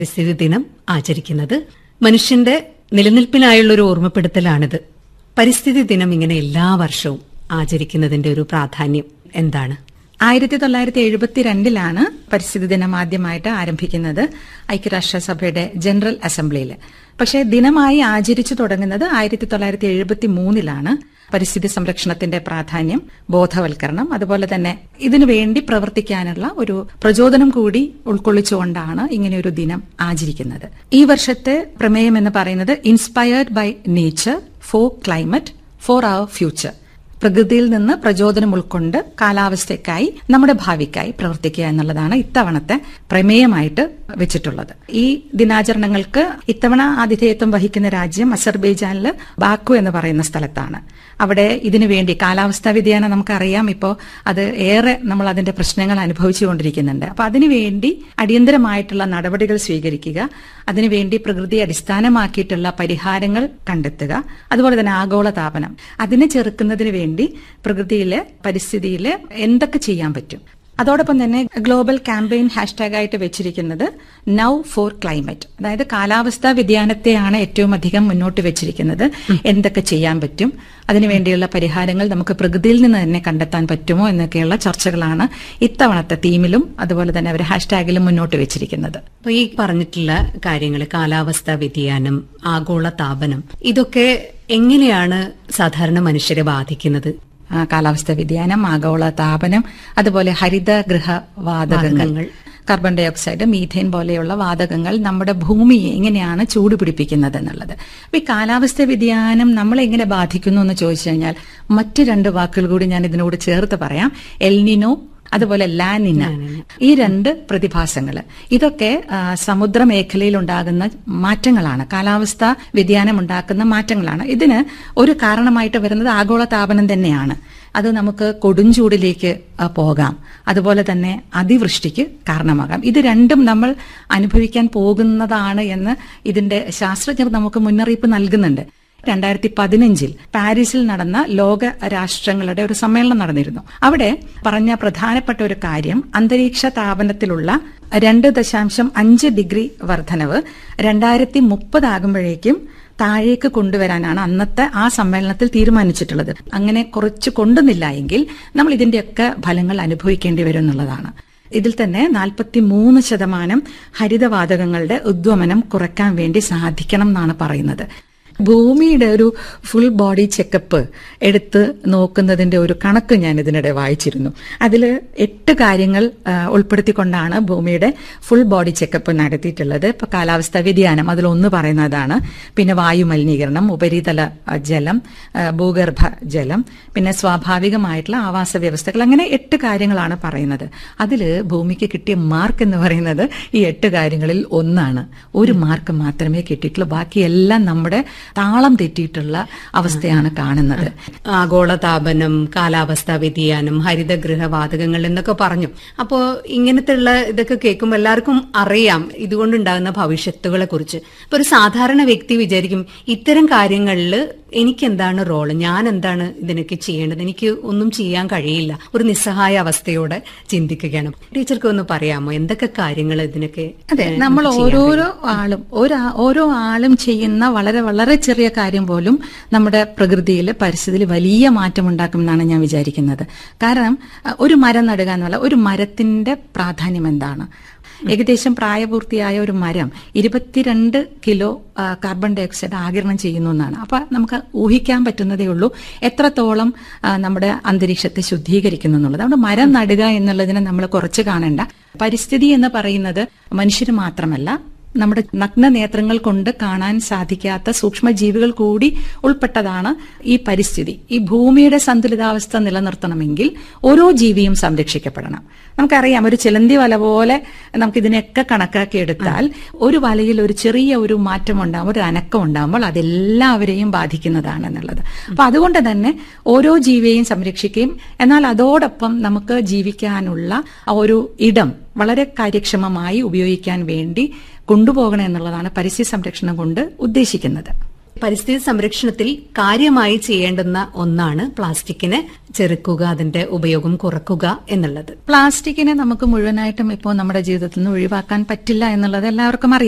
പരിസ്ഥിതി ദിനം ആചരിക്കുന്നത് മനുഷ്യന്റെ നിലനിൽപ്പിനായുള്ള ഒരു ഓർമ്മപ്പെടുത്തലാണിത് പരിസ്ഥിതി ദിനം ഇങ്ങനെ എല്ലാ വർഷവും ആചരിക്കുന്നതിന്റെ ഒരു പ്രാധാന്യം എന്താണ് ആയിരത്തി തൊള്ളായിരത്തി എഴുപത്തിരണ്ടിലാണ് പരിസ്ഥിതി ദിനം ആദ്യമായിട്ട് ആരംഭിക്കുന്നത് ഐക്യരാഷ്ട്രസഭയുടെ ജനറൽ അസംബ്ലിയിൽ പക്ഷേ ദിനമായി ആചരിച്ചു തുടങ്ങുന്നത് ആയിരത്തി തൊള്ളായിരത്തി എഴുപത്തി മൂന്നിലാണ് പരിസ്ഥിതി സംരക്ഷണത്തിന്റെ പ്രാധാന്യം ബോധവൽക്കരണം അതുപോലെ തന്നെ ഇതിനു വേണ്ടി പ്രവർത്തിക്കാനുള്ള ഒരു പ്രചോദനം കൂടി ഉൾക്കൊള്ളിച്ചുകൊണ്ടാണ് ഇങ്ങനെയൊരു ദിനം ആചരിക്കുന്നത് ഈ വർഷത്തെ പ്രമേയം എന്ന് പറയുന്നത് inspired by nature for climate for our future പ്രകൃതിയിൽ നിന്ന് പ്രചോദനം ഉൾക്കൊണ്ട് കാലാവസ്ഥയ്ക്കായി നമ്മുടെ ഭാവിക്കായി പ്രവർത്തിക്കുക എന്നുള്ളതാണ് ഇത്തവണത്തെ പ്രമേയമായിട്ട് വെച്ചിട്ടുള്ളത് ഈ ദിനാചരണങ്ങൾക്ക് ഇത്തവണ ആതിഥേയത്വം വഹിക്കുന്ന രാജ്യം അസർബൈജാനില് ബാക്കു എന്ന് പറയുന്ന സ്ഥലത്താണ് അവിടെ ഇതിനു വേണ്ടി കാലാവസ്ഥാ വ്യതിയാനം നമുക്കറിയാം ഇപ്പോൾ അത് ഏറെ നമ്മൾ അതിന്റെ പ്രശ്നങ്ങൾ അനുഭവിച്ചുകൊണ്ടിരിക്കുന്നുണ്ട് അപ്പൊ അതിനുവേണ്ടി അടിയന്തരമായിട്ടുള്ള നടപടികൾ സ്വീകരിക്കുക അതിനുവേണ്ടി പ്രകൃതി അടിസ്ഥാനമാക്കിയിട്ടുള്ള പരിഹാരങ്ങൾ കണ്ടെത്തുക അതുപോലെ തന്നെ ആഗോള താപനം അതിനെ ചെറുക്കുന്നതിന് വേണ്ടി പ്രകൃതിയിലെ പരിസ്ഥിതിയിലെ എന്തൊക്കെ ചെയ്യാൻ പറ്റും അതോടൊപ്പം തന്നെ ഗ്ലോബൽ ക്യാമ്പയിൻ ഹാഷ്ടാഗ് ആയിട്ട് വെച്ചിരിക്കുന്നത് നൗ ഫോർ ക്ലൈമറ്റ് അതായത് കാലാവസ്ഥാ വ്യതിയാനത്തെയാണ് ഏറ്റവും അധികം മുന്നോട്ട് വെച്ചിരിക്കുന്നത് എന്തൊക്കെ ചെയ്യാൻ പറ്റും അതിനുവേണ്ടിയുള്ള പരിഹാരങ്ങൾ നമുക്ക് പ്രകൃതിയിൽ നിന്ന് തന്നെ കണ്ടെത്താൻ പറ്റുമോ എന്നൊക്കെയുള്ള ചർച്ചകളാണ് ഇത്തവണത്തെ തീമിലും അതുപോലെ തന്നെ അവർ ഹാഷ്ടാഗിലും മുന്നോട്ട് വെച്ചിരിക്കുന്നത് അപ്പൊ ഈ പറഞ്ഞിട്ടുള്ള കാര്യങ്ങൾ കാലാവസ്ഥാ വ്യതിയാനം ആഗോള താപനം ഇതൊക്കെ എങ്ങനെയാണ് സാധാരണ മനുഷ്യരെ ബാധിക്കുന്നത് ആ, കാലാവസ്ഥാ വ്യതിയാനം ആഗോള താപനം അതുപോലെ ഹരിതഗൃഹ വാതകങ്ങൾ വാതകങ്ങൾ. കാർബൺ ഡൈ ഓക്സൈഡ് മീഥേൻ പോലെയുള്ള വാതകങ്ങൾ നമ്മുടെ ഭൂമിയെ എങ്ങനെയാണ് ചൂട് പിടിപ്പിക്കുന്നത് എന്നുള്ളത് അപ്പൊ ഈ കാലാവസ്ഥ വ്യതിയാനം നമ്മളെ എങ്ങനെ ബാധിക്കുന്നു എന്ന് ചോദിച്ചു കഴിഞ്ഞാൽ മറ്റ് രണ്ട് വാക്കുകൾ കൂടി ഞാൻ ഇതിനോട് ചേർത്ത് പറയാം എൽനിനോ അതുപോലെ ലാനിന ഈ രണ്ട് പ്രതിഭാസങ്ങൾ ഇതൊക്കെ ആ, സമുദ്ര മേഖലയിൽ ഉണ്ടാകുന്ന മാറ്റങ്ങളാണ് കാലാവസ്ഥ വ്യതിയാനം ഉണ്ടാക്കുന്ന മാറ്റങ്ങളാണ് ഇതിന് ഒരു കാരണമായിട്ട് വരുന്നത് ആഗോള താപനം തന്നെയാണ് അത് നമുക്ക് കൊടുംചൂടിലേക്ക് ആ, പോകാം അതുപോലെ തന്നെ അതിവൃഷ്ടിക്ക് കാരണമാകാം ഇത് രണ്ടും നമ്മൾ അനുഭവിക്കാൻ പോകുന്നതാണ് എന്ന് ഇതിന്റെ ശാസ്ത്രജ്ഞർ നമുക്ക് മുന്നറിയിപ്പ് നൽകുന്നുണ്ട് രണ്ടായിരത്തി പതിനഞ്ചിൽ പാരീസിൽ നടന്ന ലോക രാഷ്ട്രങ്ങളുടെ ഒരു സമ്മേളനം നടന്നിരുന്നു അവിടെ പറഞ്ഞ പ്രധാനപ്പെട്ട ഒരു കാര്യം അന്തരീക്ഷ താപനത്തിലുള്ള രണ്ട് ദശാംശം അഞ്ച് ഡിഗ്രി വർധനവ് രണ്ടായിരത്തി മുപ്പതാകുമ്പോഴേക്കും താഴേക്ക് കൊണ്ടുവരാനാണ് അന്നത്തെ ആ സമ്മേളനത്തിൽ തീരുമാനിച്ചിട്ടുള്ളത് അങ്ങനെ കുറച്ച് കൊണ്ടുന്നില്ല എങ്കിൽ നമ്മൾ ഇതിന്റെയൊക്കെ ഫലങ്ങൾ അനുഭവിക്കേണ്ടി വരും എന്നുള്ളതാണ് ഇതിൽ തന്നെ നാൽപ്പത്തി മൂന്ന് ശതമാനം ഹരിതവാതകങ്ങളുടെ ഉദ്വമനം കുറയ്ക്കാൻ വേണ്ടി സാധിക്കണം എന്നാണ് പറയുന്നത് ഭൂമിയുടെ ഒരു ഫുൾ ബോഡി ചെക്കപ്പ് എടുത്ത് നോക്കുന്നതിന്റെ ഒരു കണക്ക് ഞാൻ ഇതിനിടെ വായിച്ചിരുന്നു അതിൽ എട്ട് കാര്യങ്ങൾ ആ, ഉൾപ്പെടുത്തിക്കൊണ്ടാണ് ഭൂമിയുടെ ഫുൾ ബോഡി ചെക്കപ്പ് നടത്തിയിട്ടുള്ളത് ഇപ്പൊ കാലാവസ്ഥാ വ്യതിയാനം അതിലൊന്ന് പറയുന്നതാണ് പിന്നെ വായു മലിനീകരണം ഉപരിതല ആ, ജലം ആ, ഭൂഗർഭ ജലം പിന്നെ സ്വാഭാവികമായിട്ടുള്ള ആവാസ വ്യവസ്ഥകൾ അങ്ങനെ എട്ട് കാര്യങ്ങളാണ് പറയുന്നത് അതിൽ ഭൂമിക്ക് കിട്ടിയ മാർക്ക് എന്ന് പറയുന്നത് ഈ എട്ട് കാര്യങ്ങളിൽ ഒന്നാണ് ഒരു മാർക്ക് മാത്രമേ കിട്ടിയിട്ടുള്ളൂ ബാക്കിയെല്ലാം നമ്മുടെ താളം തെറ്റിയിട്ടുള്ള അവസ്ഥയാണ് കാണുന്നത് ആഗോള താപനം കാലാവസ്ഥാ വ്യതിയാനം ഹരിതഗൃഹ വാതകങ്ങൾ എന്നൊക്കെ പറഞ്ഞു അപ്പോ ഇങ്ങനത്തെ ഉള്ള ഇതൊക്കെ കേൾക്കുമ്പോൾ എല്ലാവർക്കും അറിയാം ഇതുകൊണ്ടുണ്ടാകുന്ന ഭവിഷ്യത്തുകളെ കുറിച്ച് ഇപ്പൊ ഒരു സാധാരണ വ്യക്തി വിചാരിക്കും ഇത്തരം കാര്യങ്ങളിൽ എനിക്ക് എന്താണ് റോള് ഞാൻ എന്താണ് ഇതിനൊക്കെ ചെയ്യേണ്ടത് എനിക്ക് ഒന്നും ചെയ്യാൻ കഴിയില്ല ഒരു നിസ്സഹായ അവസ്ഥയോടെ ചിന്തിക്കുകയാണ് ടീച്ചർക്ക് ഒന്ന് പറയാമോ എന്തൊക്കെ കാര്യങ്ങൾ ഇതിനൊക്കെ അതെ ഏഹ്, നമ്മൾ നമുക്ക് ചെയ്യാൻ ഓരോരോ ആളും ഒരാ ഓരോ ആളും ചെയ്യുന്ന വളരെ വളരെ ചെറിയ കാര്യം പോലും നമ്മുടെ പ്രകൃതിയിൽ പരിസ്ഥിതിയിൽ വലിയ മാറ്റം ഉണ്ടാക്കും എന്നാണ് ഞാൻ വിചാരിക്കുന്നത് കാരണം അഹ്, ഒരു മരം നടുക എന്നുള്ള ഒരു മരത്തിന്റെ പ്രാധാന്യം എന്താണ് ഏകദേശം പ്രായപൂർത്തിയായ ഒരു മരം ഇരുപത്തിരണ്ട് കിലോ ആ, കാർബൺ ഡൈ ഓക്സൈഡ് ആകിരണം ചെയ്യുന്നു എന്നാണ് അപ്പൊ നമുക്ക് ഊഹിക്കാൻ പറ്റുന്നതേ ഉള്ളൂ എത്രത്തോളം ആ, നമ്മുടെ അന്തരീക്ഷത്തെ ശുദ്ധീകരിക്കുന്നു എന്നുള്ളത് അതുകൊണ്ട് മരം നടുക എന്നുള്ളതിനെ നമ്മൾ കുറച്ച് കാണേണ്ട പരിസ്ഥിതി എന്ന് പറയുന്നത് മനുഷ്യന് മാത്രമല്ല നമ്മുടെ നഗ്ന നേത്രങ്ങൾ കൊണ്ട് കാണാൻ സാധിക്കാത്ത സൂക്ഷ്മജീവികൾ കൂടി ഉൾപ്പെട്ടതാണ് ഈ പരിസ്ഥിതി ഈ ഭൂമിയുടെ സന്തുലിതാവസ്ഥ നിലനിർത്തണമെങ്കിൽ ഓരോ ജീവിയും സംരക്ഷിക്കപ്പെടണം നമുക്കറിയാം ഒരു ചിലന്തി വല പോലെ നമുക്ക് ഇതിനെയൊക്കെ കണക്കാക്കി എടുത്താൽ ഒരു വലയിൽ ഒരു ചെറിയ ഒരു മാറ്റം ഉണ്ടാകുമ്പോൾ ഒരു അനക്കം ഉണ്ടാകുമ്പോൾ അതെല്ലാവരെയും ബാധിക്കുന്നതാണ് എന്നുള്ളത് അപ്പൊ അതുകൊണ്ട് തന്നെ ഓരോ ജീവിയെയും സംരക്ഷിക്കുകയും എന്നാൽ അതോടൊപ്പം നമുക്ക് ജീവിക്കാനുള്ള ആ ഒരു ഇടം വളരെ കാര്യക്ഷമമായി ഉപയോഗിക്കാൻ വേണ്ടി കൊണ്ടുപോകണം എന്നുള്ളതാണ് പരിസ്ഥിതി സംരക്ഷണം കൊണ്ട് ഉദ്ദേശിക്കുന്നത് പരിസ്ഥിതി സംരക്ഷണത്തിൽ കാര്യമായി ചെയ്യേണ്ടുന്ന ഒന്നാണ് പ്ലാസ്റ്റിക്കിനെ ചെറുക്കുക അതിന്റെ ഉപയോഗം കുറക്കുക എന്നുള്ളത് പ്ലാസ്റ്റിക്കിനെ നമുക്ക് മുഴുവനായിട്ടും ഇപ്പോൾ നമ്മുടെ ജീവിതത്തിൽ നിന്ന് ഒഴിവാക്കാൻ പറ്റില്ല എന്നുള്ളത് എല്ലാവർക്കും അറിയാം